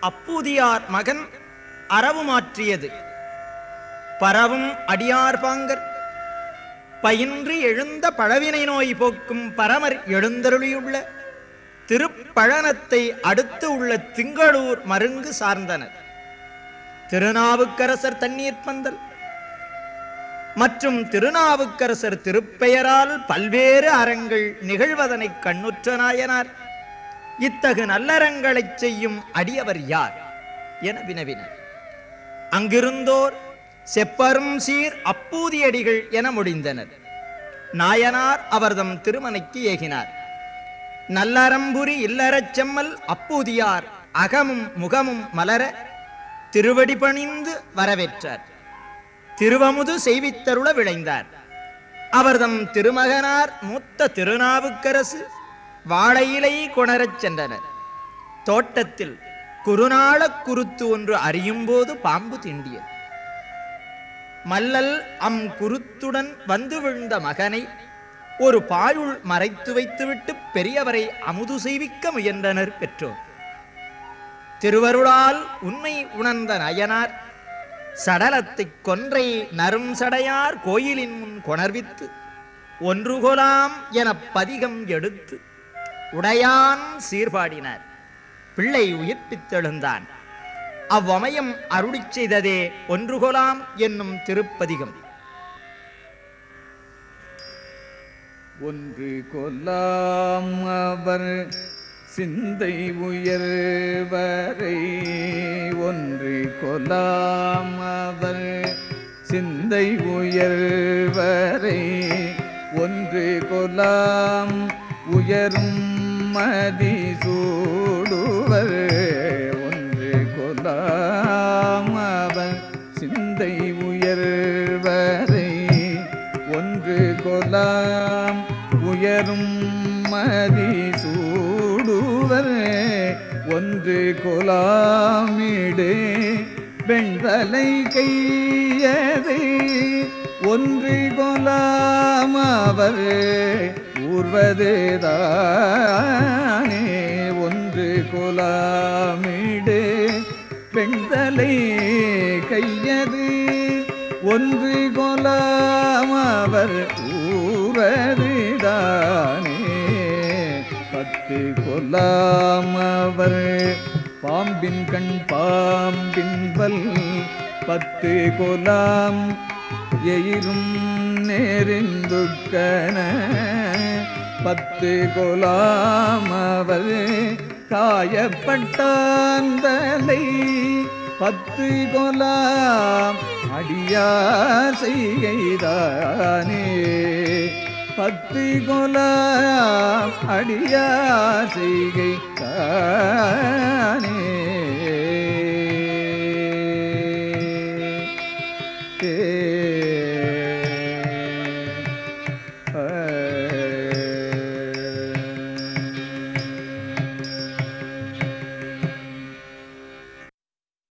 அப்பூதியார் மகன் அரவு மாற்றியது பரவும் அடியார் பாங்கர் பயின்று எழுந்த பழவினை நோய் போக்கும் பரமர் எழுந்தருளியுள்ள திருப்பழனத்தை அடுத்து உள்ள திங்களூர் மருங்கு சார்ந்தனர் திருநாவுக்கரசர் தண்ணீர் பந்தல் மற்றும் திருநாவுக்கரசர் திருப்பெயரால் பல்வேறு அறங்கள் நிகழ்வதனை கண்ணுற்ற நாயனார் இத்தகு நல்லறங்களைச் செய்யும் அடியவர் யார் என வினவினர் அங்கிருந்தோர் செப்பரும் சீர் அப்பூதியடிகள் என முடிந்தனர் நாயனார் அவர்தம் திருமனைக்கு ஏகினார் நல்லறம்புரி இல்லறச் செம்மல் அப்பூதியார் அகமும் முகமும் மலர திருவடி பணிந்து வரவேற்றார் திருவமுது செய்வித்தருள விளைந்தார் அவர்தம் திருமகனார் மூத்த திருநாவுக்கரசு வாழையிலை கொணரச் சென்றனர் தோட்டத்தில் குறுநாளக் குருத்து ஒன்று அறியும்போது பாம்பு திண்டியது மல்லல் அம் குருத்துடன் வந்து விழுந்த மகனை ஒரு பாயுள் மறைத்து வைத்துவிட்டு பெரியவரை அமுது செய்விக்க முயன்றனர் பெற்றோர் திருவருளால் உண்மை உணர்ந்த நயனார் சடலத்தைக் கொன்றை நரும் சடையார் கோயிலின் முன் கொணர்வித்து ஒன்று கொலாம் எனப் பதிகம் எடுத்து உடையான் சீர்பாடினார் பிள்ளை உயிர்ப்பித்தெழுந்தான் அவ்வமயம் அருளிச் செய்ததே ஒன்று கொலாம் என்னும் திருப்பதிகம் ஒன்று கொல்லாம் அவர் சிந்தை உயர்வரை ஒன்று கொல்லாம் அவர் சிந்தை உயர்வரை ஒன்று கொலாம் உயரும் மதி சூடுவர் ஒன்று கொலாம் அவர் சிந்தை உயர்வரை ஒன்று கொலாம் உயரும் மதி சூடுவர் ஒன்று கொலாமிடு வெண்தலை கையது ஒன்று கொலாம் அவர் ஊர்வதுதானே ஒன்று கொலாமிடு பெண்தலை கையது ஒன்று கொலாம் அவர் ஊரதுதானே பத்து கொல்லாம் அவர் பாம்பின் கண் பாம்பின் பல் பத்து கொலாம் எயிரும் நெறிந்துக்கன பத்து கொலாம் அவர் காயப்பட்டாந்தலை பத்து கொலாம் அடியார் செய்கைதானே பத்து கொலாம் அடியார் செய்கை தானே